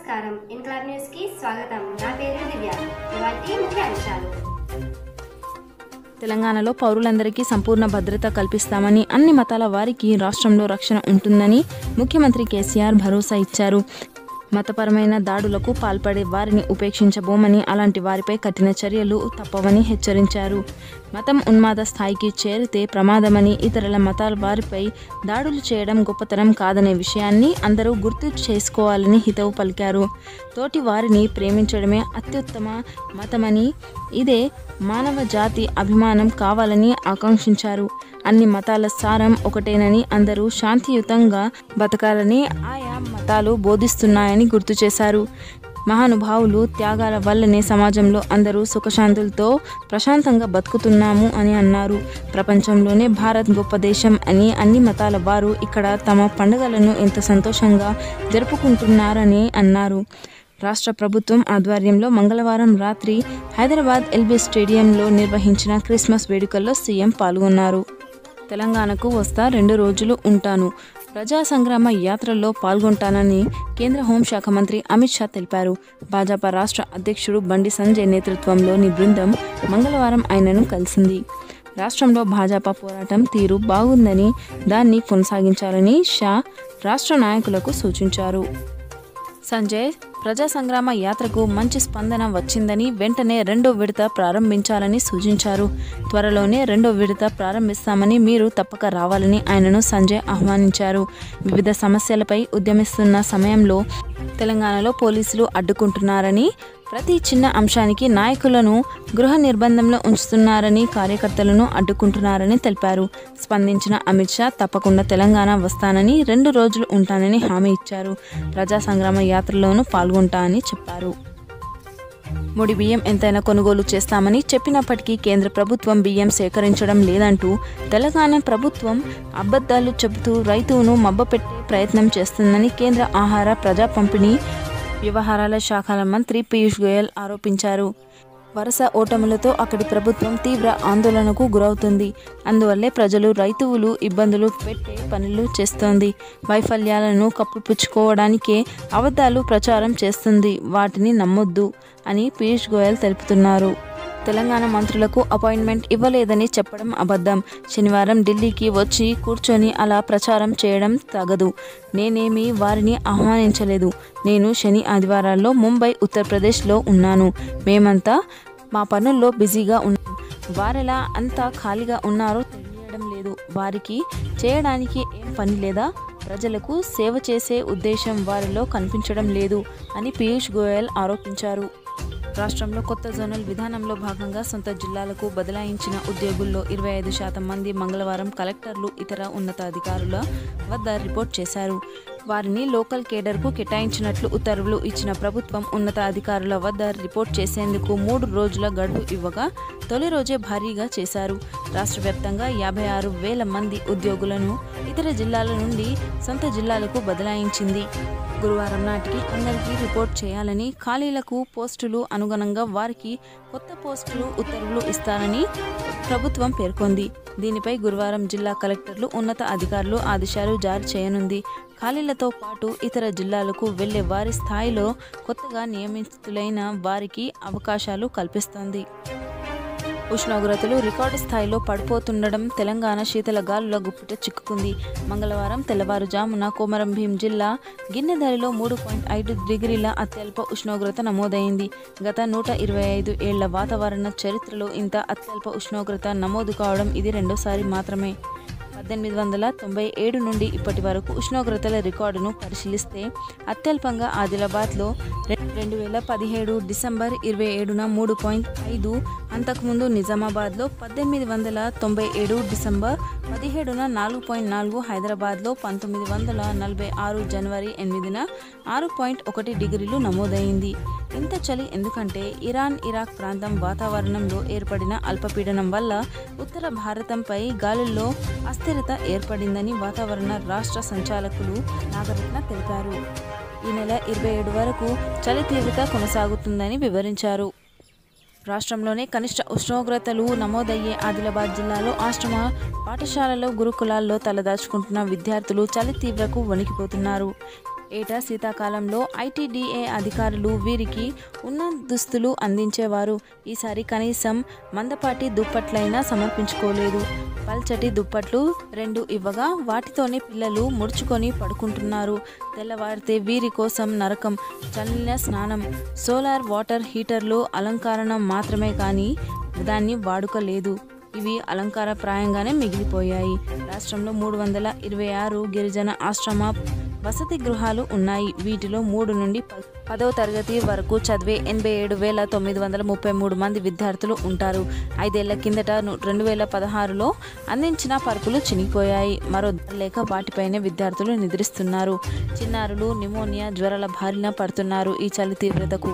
నమస్కారం ఇన్క్లాబ్ న్యూస్ కి స్వాగతం నా పేరు దివ్య ఇవాటి ముఖ్య అంశాలు తెలంగాణలో పౌరులందరికీ సంపూర్ణ భద్రత కల్పిస్తామని అన్ని మతాల వారికి రాష్ట్రంలో రక్షణ ఉంటుందని ముఖ్యమంత్రి కేసీఆర్ భరోసా ఇచ్చారు మతపరమైన దాడులకు పాల్పడే వారిని ఉపేక్షించబోమని అలాంటి వారిపై కఠిన చర్యలు తప్పవని హెచ్చరించారు మతం ఉన్మాద స్థాయికి చేరితే ప్రమాదమని ఇతరుల మతాల వారిపై దాడులు చేయడం గొప్పతనం కాదనే విషయాన్ని అందరూ గుర్తు చేసుకోవాలని హితవు పలికారు తోటి వారిని ప్రేమించడమే అత్యుత్తమ మతమని ఇదే మానవ జాతి అభిమానం కావాలని ఆకాంక్షించారు అన్ని మతాల సారం ఒకటేనని అందరూ శాంతియుతంగా బతకాలని ఆయా మతాలు బోధిస్తున్నాయని గుర్తు చేశారు మహానుభావులు త్యాగాల వల్లనే సమాజంలో అందరూ సుఖశాంతులతో ప్రశాంతంగా బతుకుతున్నాము అని అన్నారు ప్రపంచంలోనే భారత్ గొప్ప దేశం అని అన్ని మతాల వారు ఇక్కడ తమ పండుగలను ఎంత సంతోషంగా జరుపుకుంటున్నారని అన్నారు రాష్ట్ర ప్రభుత్వం ఆధ్వర్యంలో మంగళవారం రాత్రి హైదరాబాద్ ఎల్బీ స్టేడియంలో నిర్వహించిన క్రిస్మస్ వేడుకల్లో సీఎం పాల్గొన్నారు తెలంగాణకు వస్తా రెండు రోజులు ఉంటాను ప్రజా సంగ్రామ యాత్రల్లో పాల్గొంటానని కేంద్ర హోంశాఖ మంత్రి అమిత్ షా తెలిపారు భాజపా రాష్ట్ర అధ్యక్షుడు బండి సంజయ్ నేతృత్వంలోని బృందం మంగళవారం ఆయనను కలిసింది రాష్ట్రంలో భాజపా పోరాటం తీరు బాగుందని దాన్ని కొనసాగించాలని షా రాష్ట్ర నాయకులకు సూచించారు సంజయ్ ప్రజా సంగ్రామ యాత్రకు మంచి స్పందన వచ్చిందని వెంటనే రెండో విడత ప్రారంభించాలని సూచించారు త్వరలోనే రెండో విడత ప్రారంభిస్తామని మీరు తప్పక రావాలని ఆయనను సంజయ్ ఆహ్వానించారు వివిధ సమస్యలపై ఉద్యమిస్తున్న సమయంలో తెలంగాణలో పోలీసులు అడ్డుకుంటున్నారని ప్రతి చిన్న అంశానికి నాయకులను గృహ నిర్బంధంలో ఉంచుతున్నారని కార్యకర్తలను అడ్డుకుంటున్నారని తెలిపారు స్పందించిన అమిత్ షా తప్పకుండా తెలంగాణ వస్తానని రెండు రోజులు ఉంటానని హామీ ఇచ్చారు ప్రజా సంగ్రామ యాత్రలోనూ పాల్గొంటా అని చెప్పారు ముడి బియ్యం ఎంతైనా కొనుగోలు చేస్తామని చెప్పినప్పటికీ కేంద్ర ప్రభుత్వం బియ్యం సేకరించడం లేదంటూ తెలంగాణ ప్రభుత్వం అబద్ధాలు చెబుతూ రైతును మబ్బపెట్టే ప్రయత్నం చేస్తుందని కేంద్ర ఆహార ప్రజా పంపిణీ వ్యవహారాల శాఖల మంత్రి పీయూష్ గోయల్ ఆరోపించారు వరుస ఓటములతో అక్కడి ప్రభుత్వం తీవ్ర ఆందోళనకు గురవుతుంది అందువల్లే ప్రజలు రైతువులు ఇబ్బందులు పెట్టే పనులు చేస్తోంది వైఫల్యాలను కప్పిపుచ్చుకోవడానికే అబద్ధాలు ప్రచారం చేస్తుంది వాటిని నమ్మొద్దు అని పీయూష్ గోయల్ తెలుపుతున్నారు తెలంగాణ మంత్రులకు అపాయింట్మెంట్ ఇవ్వలేదని చెప్పడం అబద్ధం శనివారం ఢిల్లీకి వచ్చి కూర్చొని అలా ప్రచారం చేయడం తగదు నేనేమి వారిని ఆహ్వానించలేదు నేను శని ఆదివారాల్లో ముంబై ఉత్తరప్రదేశ్లో ఉన్నాను మేమంతా మా పనుల్లో బిజీగా ఉన్నాం వారెలా అంతా ఖాళీగా ఉన్నారో తెలియడం లేదు వారికి చేయడానికి ఏం పని లేదా ప్రజలకు సేవ చేసే ఉద్దేశం వారిలో కనిపించడం లేదు అని పీయూష్ గోయల్ ఆరోపించారు రాష్ట్రంలో కొత్త జోనల్ విధానంలో భాగంగా సొంత జిల్లాలకు బదలాయించిన ఉద్యోగుల్లో ఇరవై ఐదు శాతం మంది మంగళవారం కలెక్టర్లు ఇతర ఉన్నతాధికారుల వద్ద రిపోర్ట్ చేశారు వారిని లోకల్ కేడర్కు కేటాయించినట్లు ఉత్తర్వులు ఇచ్చిన ప్రభుత్వం ఉన్నత అధికారుల వద్ద రిపోర్ట్ చేసేందుకు మూడు రోజుల గడువు ఇవ్వగా తొలి రోజే భారీగా చేశారు రాష్ట్ర వ్యాప్తంగా యాభై ఆరు వేల మంది ఉద్యోగులను ఇతర జిల్లాల నుండి సొంత జిల్లాలకు బదలాయించింది గురువారం నాటికి అందరికీ రిపోర్ట్ చేయాలని ఖాళీలకు పోస్టులు అనుగుణంగా వారికి కొత్త పోస్టులు ఉత్తర్వులు ఇస్తారని ప్రభుత్వం పేర్కొంది దీనిపై గురువారం జిల్లా కలెక్టర్లు ఉన్నత అధికారులు ఆదేశాలు జారీ చేయనుంది ఖాళీలతో పాటు ఇతర జిల్లాలకు వెళ్లే వారి స్థాయిలో కొత్తగా నియమితులైన వారికి అవకాశాలు కల్పిస్తోంది ఉష్ణోగ్రతలు రికార్డు స్థాయిలో పడిపోతుండడం తెలంగాణ శీతల గాలుల గుప్పిట చిక్కుకుంది మంగళవారం తెల్లవారుజామున కోమరం భీం జిల్లా గిన్నెధరిలో మూడు పాయింట్ ఐదు డిగ్రీల అత్యల్ప ఉష్ణోగ్రత నమోదైంది గత నూట ఇరవై ఐదు ఏళ్ల వాతావరణ చరిత్రలో ఇంత అత్యల్ప ఉష్ణోగ్రత నమోదు కావడం ఇది రెండోసారి మాత్రమే పద్దెనిమిది వందల తొంభై ఏడు నుండి ఇప్పటి వరకు ఉష్ణోగ్రతల రికార్డును పరిశీలిస్తే అత్యల్పంగా ఆదిలాబాద్లో రె- రెండు వేల పదిహేడు డిసెంబర్ ఇరవై ఏడున మూడు పాయింట్ ఐదు అంతకుముందు నిజామాబాద్లో పద్దెనిమిది వందల తొంభై ఏడు డిసెంబర్ పదిహేడున నాలుగు పాయింట్ నాలుగు హైదరాబాద్లో పంతొమ్మిది వందల నలభై ఆరు జనవరి ఎనిమిదిన ఆరు పాయింట్ ఒకటి డిగ్రీలు నమోదైంది ఇంత చలి ఎందుకంటే ఇరాన్ ఇరాక్ ప్రాంతం వాతావరణంలో ఏర్పడిన అల్పపీడనం వల్ల ఉత్తర భారతంపై గాలుల్లో అస్థిరత ఏర్పడిందని వాతావరణ రాష్ట్ర సంచాలకులు నాగరత్న తెలిపారు ఈ నెల ఇరవై ఏడు వరకు చలి తీవ్రత కొనసాగుతుందని వివరించారు రాష్ట్రంలోనే కనిష్ట ఉష్ణోగ్రతలు నమోదయ్యే ఆదిలాబాద్ జిల్లాలో ఆశ్రమ పాఠశాలలో గురుకులాల్లో తలదాచుకుంటున్న విద్యార్థులు చలి తీవ్రకు వణికిపోతున్నారు ఏటా శీతాకాలంలో ఐటీడీఏ అధికారులు వీరికి ఉన్న దుస్తులు అందించేవారు ఈసారి కనీసం మందపాటి దుప్పట్లైనా సమర్పించుకోలేదు పల్చటి దుప్పట్లు రెండు ఇవ్వగా వాటితోనే పిల్లలు ముడుచుకొని పడుకుంటున్నారు తెల్లవారితే వీరి కోసం నరకం చల్లిన స్నానం సోలార్ వాటర్ హీటర్లు అలంకరణ మాత్రమే కానీ దాన్ని వాడుక లేదు ఇవి అలంకారప్రాయంగానే మిగిలిపోయాయి రాష్ట్రంలో మూడు వందల ఇరవై ఆరు గిరిజన ఆశ్రమ వసతి గృహాలు ఉన్నాయి వీటిలో మూడు నుండి ప- పదవ తరగతి వరకు చదివే ఎనభై ఏడు వేల తొమ్మిది వందల ముప్పై మూడు మంది విద్యార్థులు ఉంటారు ఐదేళ్ల కిందట ను- రెండు వేల పదహారులో అందించిన పరుపులు చినిగిపోయాయి మరో దారి లేక వాటిపైనే విద్యార్థులు నిద్రిస్తున్నారు చిన్నారులు నిమోనియా జ్వరాల బారిన పడుతున్నారు ఈ చలి తీవ్రతకు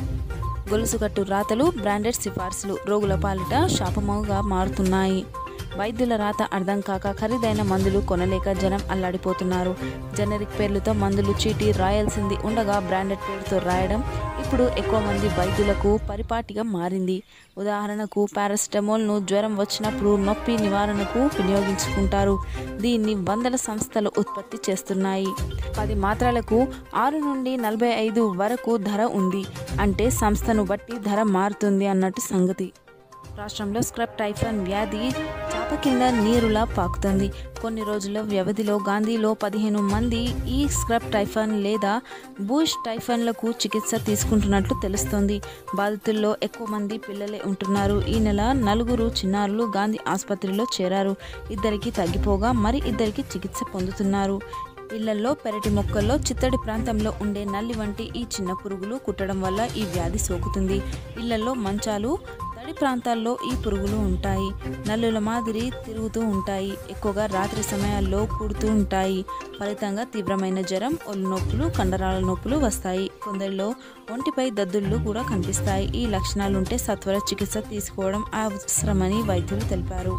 గొలుసుకట్టు రాతలు బ్రాండెడ్ సిఫార్సులు రోగుల పాలిట శాపముగా మారుతున్నాయి వైద్యుల రాత అర్థం కాక ఖరీదైన మందులు కొనలేక జనం అల్లాడిపోతున్నారు జనరిక్ పేర్లతో మందులు చీటీ రాయాల్సింది ఉండగా బ్రాండెడ్ పేరుతో రాయడం ఇప్పుడు ఎక్కువ మంది వైద్యులకు పరిపాటిగా మారింది ఉదాహరణకు పారాసిటమాల్ను జ్వరం వచ్చినప్పుడు నొప్పి నివారణకు వినియోగించుకుంటారు దీన్ని వందల సంస్థలు ఉత్పత్తి చేస్తున్నాయి పది మాత్రలకు ఆరు నుండి నలభై ఐదు వరకు ధర ఉంది అంటే సంస్థను బట్టి ధర మారుతుంది అన్నట్టు సంగతి రాష్ట్రంలో స్క్రబ్ టైఫాన్ వ్యాధి చాప కింద నీరులా పాకుతుంది కొన్ని రోజుల వ్యవధిలో గాంధీలో పదిహేను మంది ఈ స్క్రబ్ టైఫాన్ లేదా బూష్ టైఫాన్లకు చికిత్స తీసుకుంటున్నట్లు తెలుస్తోంది బాధితుల్లో ఎక్కువ మంది పిల్లలే ఉంటున్నారు ఈ నెల నలుగురు చిన్నారులు గాంధీ ఆసుపత్రిలో చేరారు ఇద్దరికి తగ్గిపోగా మరి ఇద్దరికి చికిత్స పొందుతున్నారు ఇళ్లలో పెరటి మొక్కల్లో చిత్తడి ప్రాంతంలో ఉండే నల్లి వంటి ఈ చిన్న పురుగులు కుట్టడం వల్ల ఈ వ్యాధి సోకుతుంది ఇళ్లలో మంచాలు తడి ప్రాంతాల్లో ఈ పురుగులు ఉంటాయి నల్లుల మాదిరి తిరుగుతూ ఉంటాయి ఎక్కువగా రాత్రి సమయాల్లో కుడుతూ ఉంటాయి ఫలితంగా తీవ్రమైన జ్వరం ఒళ్ళు నొప్పులు కండరాల నొప్పులు వస్తాయి కొందరిలో ఒంటిపై దద్దుళ్ళు కూడా కనిపిస్తాయి ఈ లక్షణాలుంటే సత్వర చికిత్స తీసుకోవడం అవసరమని వైద్యులు తెలిపారు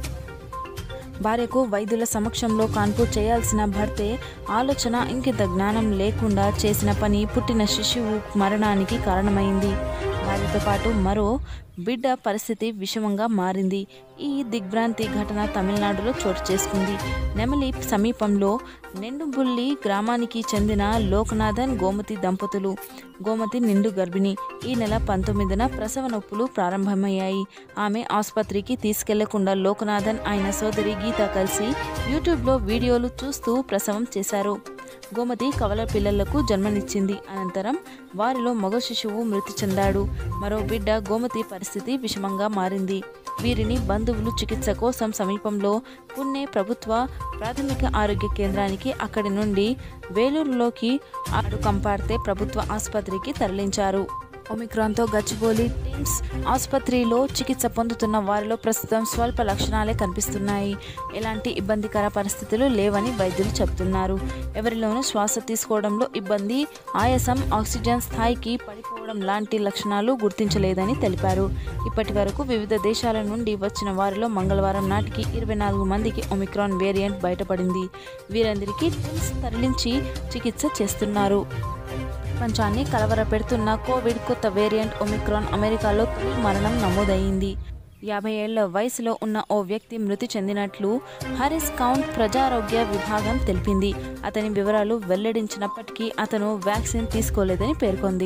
భార్యకు వైద్యుల సమక్షంలో కాన్పు చేయాల్సిన భర్తే ఆలోచన ఇంకింత జ్ఞానం లేకుండా చేసిన పని పుట్టిన శిశువు మరణానికి కారణమైంది వారితో పాటు మరో బిడ్డ పరిస్థితి విషమంగా మారింది ఈ దిగ్భ్రాంతి ఘటన తమిళనాడులో చోటు చేసుకుంది నెమలి సమీపంలో నిండుబుల్లి గ్రామానికి చెందిన లోకనాథన్ గోమతి దంపతులు గోమతి నిండు గర్భిణి ఈ నెల పంతొమ్మిదిన ప్రసవ నొప్పులు ప్రారంభమయ్యాయి ఆమె ఆసుపత్రికి తీసుకెళ్లకుండా లోకనాథన్ ఆయన సోదరి గీత కలిసి యూట్యూబ్లో వీడియోలు చూస్తూ ప్రసవం చేశారు గోమతి కవల పిల్లలకు జన్మనిచ్చింది అనంతరం వారిలో మగ శిశువు మృతి చెందాడు మరో బిడ్డ గోమతి పరిస్థితి విషమంగా మారింది వీరిని బంధువులు చికిత్స కోసం సమీపంలో పుణె ప్రభుత్వ ప్రాథమిక ఆరోగ్య కేంద్రానికి అక్కడి నుండి వేలూరులోకి ఆడు కంపార్తే ప్రభుత్వ ఆసుపత్రికి తరలించారు ఒమిక్రాన్తో గచ్చిబౌలి టిమ్స్ ఆసుపత్రిలో చికిత్స పొందుతున్న వారిలో ప్రస్తుతం స్వల్ప లక్షణాలే కనిపిస్తున్నాయి ఎలాంటి ఇబ్బందికర పరిస్థితులు లేవని వైద్యులు చెబుతున్నారు ఎవరిలోనూ శ్వాస తీసుకోవడంలో ఇబ్బంది ఆయాసం ఆక్సిజన్ స్థాయికి పడిపోవడం లాంటి లక్షణాలు గుర్తించలేదని తెలిపారు ఇప్పటి వరకు వివిధ దేశాల నుండి వచ్చిన వారిలో మంగళవారం నాటికి ఇరవై నాలుగు మందికి ఒమిక్రాన్ వేరియంట్ బయటపడింది వీరందరికీ టిమ్స్ తరలించి చికిత్స చేస్తున్నారు ప్రపంచాన్ని కలవరపెడుతున్న కోవిడ్ కొత్త వేరియంట్ ఒమిక్రాన్ అమెరికాలో తొలి మరణం నమోదైంది యాభై ఏళ్ల వయసులో ఉన్న ఓ వ్యక్తి మృతి చెందినట్లు హారిస్ కౌంట్ ప్రజారోగ్య విభాగం తెలిపింది అతని వివరాలు వెల్లడించినప్పటికీ అతను వ్యాక్సిన్ తీసుకోలేదని పేర్కొంది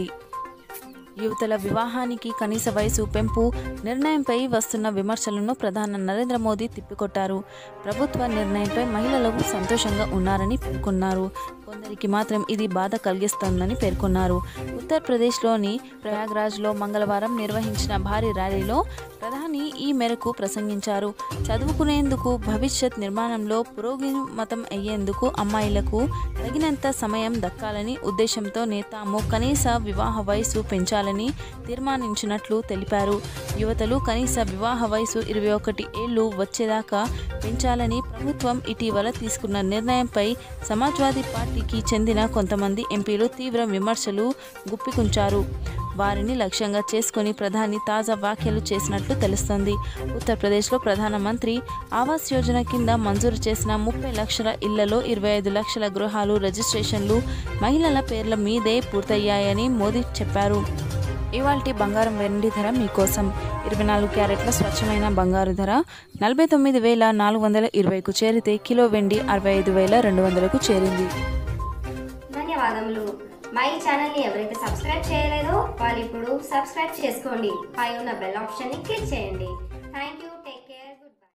యువతల వివాహానికి కనీస వయసు పెంపు నిర్ణయంపై వస్తున్న విమర్శలను ప్రధాని నరేంద్ర మోదీ తిప్పికొట్టారు ప్రభుత్వ నిర్ణయంపై మహిళలు సంతోషంగా ఉన్నారని పేర్కొన్నారు కొందరికి మాత్రం ఇది బాధ కలిగిస్తోందని పేర్కొన్నారు ఉత్తరప్రదేశ్లోని ప్రయాగ్రాజ్లో మంగళవారం నిర్వహించిన భారీ ర్యాలీలో ప్రధాని ఈ మేరకు ప్రసంగించారు చదువుకునేందుకు భవిష్యత్ నిర్మాణంలో పురోగమతం అయ్యేందుకు అమ్మాయిలకు తగినంత సమయం దక్కాలని ఉద్దేశంతోనే తాము కనీస వివాహ వయసు పెంచాలని తీర్మానించినట్లు తెలిపారు యువతలు కనీస వివాహ వయసు ఇరవై ఒకటి ఏళ్ళు వచ్చేదాకా పెంచాలని ప్రభుత్వం ఇటీవల తీసుకున్న నిర్ణయంపై సమాజ్వాదీ పార్టీకి చెందిన కొంతమంది ఎంపీలు తీవ్ర విమర్శలు గుప్పికుంచారు వారిని లక్ష్యంగా చేసుకుని ప్రధాని తాజా వ్యాఖ్యలు చేసినట్లు తెలుస్తోంది ఉత్తరప్రదేశ్లో ప్రధానమంత్రి ఆవాస్ యోజన కింద మంజూరు చేసిన ముప్పై లక్షల ఇళ్లలో ఇరవై ఐదు లక్షల గృహాలు రిజిస్ట్రేషన్లు మహిళల పేర్ల మీదే పూర్తయ్యాయని మోదీ చెప్పారు ఇవాల్టి బంగారం వెండి ధర మీకోసం ఇరవై నాలుగు క్యారెట్ల స్వచ్ఛమైన బంగారు ధర నలభై తొమ్మిది వేల నాలుగు వందల ఇరవైకు చేరితే కిలో వెండి అరవై ఐదు వేల రెండు వందలకు చేరింది ధన్యవాదాలు ధన్యవాదములు మా ఈ ఛానల్ని ఎవరైతే సబ్స్క్రైబ్ చేయలేదో వాళ్ళు ఇప్పుడు సబ్స్క్రైబ్ చేసుకోండి పై ఉన్న బెల్ ఆప్షన్ని క్లిక్ చేయండి థ్యాంక్ యూ టేక్ కేర్